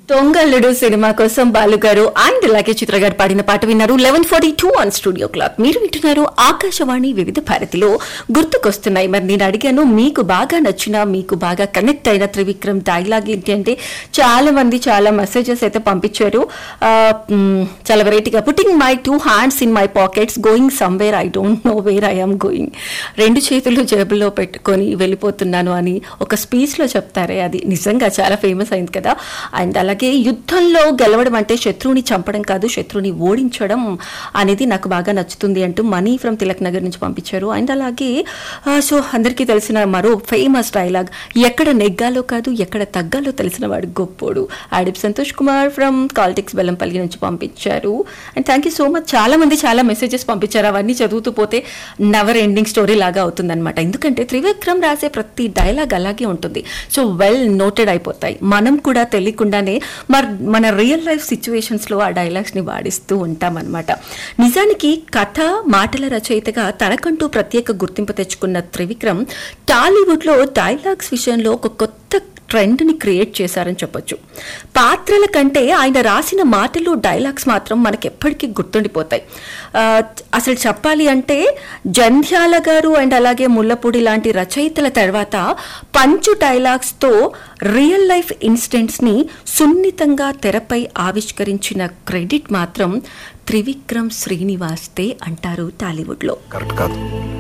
దొంగల్లుడు cinema కోసం బాలు గారు and అలాగే చిత్ర గారు పాడిన పాట విన్నారు eleven forty two on studio clock మీరు వింటున్నారు ఆకాశవాణి వివిధ భారతిలో గుర్తుకొస్తున్నాయి మరి నేను అడిగాను మీకు బాగా నచ్చిన మీకు బాగా కనెక్ట్ అయిన త్రివిక్రమ్ డైలాగ్ ఏంటి అంటే చాలా మంది చాలా మెసేజెస్ అయితే పంపించారు ఆ, మ్, చాలా వెరైటీగా putting my two hands in my pockets going somewhere I don't know where I am going రెండు చేతులు జేబులో పెట్టుకొని వెళ్ళిపోతున్నాను అని ఒక స్పీచ్ లో చెప్తారే అది నిజంగా చాలా ఫేమస్ అయింది కదా అండ్ అలాగే యుద్ధంలో గెలవడం అంటే శత్రువుని చంపడం కాదు శత్రువుని ఓడించడం అనేది నాకు బాగా నచ్చుతుంది అంటూ మనీ ఫ్రమ్ తిలక్ నగర్ నుంచి పంపించారు అండ్ అలాగే ఆ, సో అందరికీ తెలిసిన మరో ఫేమస్ డైలాగ్ ఎక్కడ నెగ్గాలో కాదు ఎక్కడ తగ్గాలో తెలిసిన వాడు గొప్పోడు ఆడిప్ సంతోష్ కుమార్ ఫ్రమ్ కాలిటిక్స్ బెల్లంపల్లి నుంచి పంపించారు and thank you so much చాలా మంది చాలా మెసేజెస్ పంపించారు అవన్నీ చదువుతూ పోతే నెవర్ ఎండింగ్ స్టోరీ లాగా అవుతుందన్నమాట ఎందుకంటే త్రివిక్రమ్ రాసే ప్రతి డైలాగ్ అలాగే ఉంటుంది సో వెల్ నోటెడ్ అయిపోతాయి మనం కూడా తెలియకుండానే మరి మన రియల్ లైఫ్ సిచ్యువేషన్స్ లో ఆ డైలాగ్స్ ని వాడిస్తూ ఉంటామన్నమాట నిజానికి కథ మాటల రచయితగా తనకంటూ ప్రత్యేక గుర్తింపు తెచ్చుకున్న త్రివిక్రమ్ టాలీవుడ్ లో డైలాగ్స్ విషయంలో ఒక కొత్త ట్రెండ్ ని క్రియేట్ చేశారని చెప్పొచ్చు పాత్రల కంటే ఆయన రాసిన మాటలు డైలాగ్స్ మాత్రం మనకి ఎప్పటికీ గుర్తుండిపోతాయి ఆ, అసలు చెప్పాలి అంటే జంధ్యాల గారు అండ్ అలాగే ముల్లపూడి లాంటి రచయితల తర్వాత పంచు డైలాగ్స్ తో రియల్ లైఫ్ ఇన్సిడెంట్స్ ని సున్నితంగా తెరపై ఆవిష్కరించిన క్రెడిట్ మాత్రం త్రివిక్రమ్ శ్రీనివాస్తే అంటారు టాలీవుడ్ లో కరెక్ట్ కాదు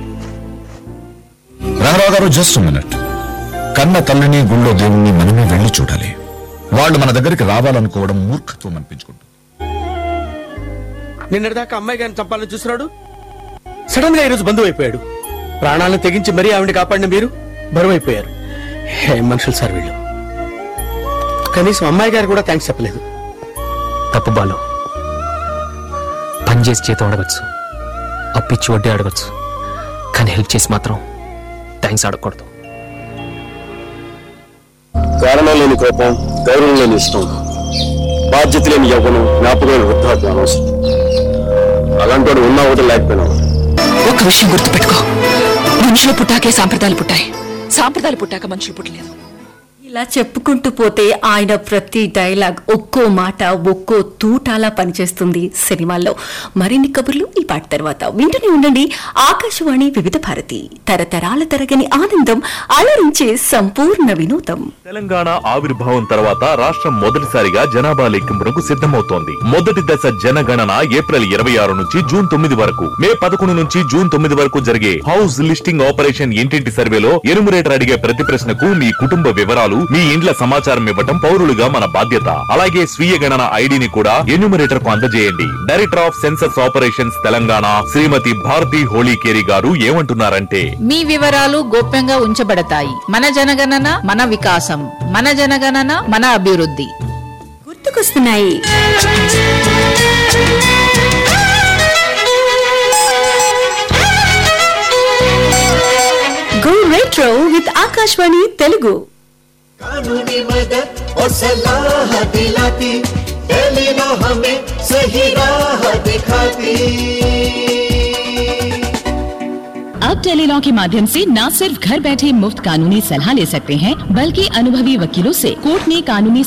రామారావు గారు జస్ట్ మినిట్ కన్న తల్లిని గుళ్ళో దేవుణ్ణి మనమే వెళ్ళి చూడాలి వాళ్ళు మన దగ్గరికి రావాలనుకోవడం మూర్ఖత్వం అనిపించుకుంటుంది నిన్నటిదాకా అమ్మాయి గారిని చంపాలని చూస్తున్నాడు సడన్ గా ఈరోజు బంధువు అయిపోయాడు ప్రాణాలను తెగించి మరీ ఆవిడ కాపాడిన మీరు బరువు అయిపోయారు ఏం మనుషులు సార్ వీళ్ళు కనీసం అమ్మాయి గారు కూడా థ్యాంక్స్ చెప్పలేదు తప్పు బాలు పని చేసి చేత అడగచ్చు అప్పిచ్చి వడ్డీ అడగచ్చు కానీ హెల్ప్ చేసి మాత్రం థ్యాంక్స్ అడగకూడదు కారణం లేని కోపం గౌరవం లేని ఇష్టం బాధ్యత లేని యవ్వనం జ్ఞాపకమైన వృద్ధాప్యం అనవసరం అలాంటి ఉన్నా ఒకటి లేకపోయినా ఒకటి. ఒక విషయం గుర్తుపెట్టుకో మనుషులు పుట్టాకే సాంప్రదాయాలు పుట్టాయి సాంప్రదాయాలు పుట్టాక మనుషులు పుట్టలేదు ఇలా చెప్పుకుంటూ పోతే ఆయన ప్రతి డైలాగ్ ఒక్కో మాట ఒక్కో తూటాలా పనిచేస్తుంది సినిమాల్లో మరిన్ని కబుర్లు ఈ పాట తర్వాత వింటూనే ఉండండి ఆకాశవాణి వివిధ భారతి తరతరాల తరగని ఆనందం అలరించే సంపూర్ణ వినోదం తెలంగాణ ఆవిర్భావం తర్వాత రాష్ట్రం మొదటిసారిగా జనాభా లెక్కింపునకు సిద్ధమవుతోంది మొదటి దశ జనగణన ఏప్రిల్ ఇరవై ఆరు నుంచి జూన్ తొమ్మిది వరకు మే పదకొండు నుంచి జూన్ తొమ్మిది వరకు జరిగే హౌస్ లిస్టింగ్ ఆపరేషన్ ఇంటింటి సర్వేలో ఎనుమరేటర్ అడిగే ప్రతి ప్రశ్నకు మీ కుటుంబ వివరాలు మీ ఇండ్ల సమాచారం ఇవ్వటం పౌరులుగా మన బాధ్యత అలాగే స్వీయ గణన ఐడిని కూడా ఎన్యూమరేటర్ కు అందజేయండి director of census operations Telangana Shrimati Bharati Holikeri garu ఏమంటున్నారంటే మీ వివరాలు గోప్యంగా ఉంచబడతాయి మన జనగణన మన వికాసం మన జనగణన మన అభివృద్ధి గుర్తుకొస్తున్నాయి go retro with Akashvani Telugu कानूनी मदद और सलाह दिलाती टेलीनो हमें सही राह दिखाती अब टेलीलॉ के माध्यम से न सिर्फ घर बैठे मुफ्त कानूनी सलाह ले सकते हैं बल्कि अनुभवी वकीलों से कोर्ट में कानूनी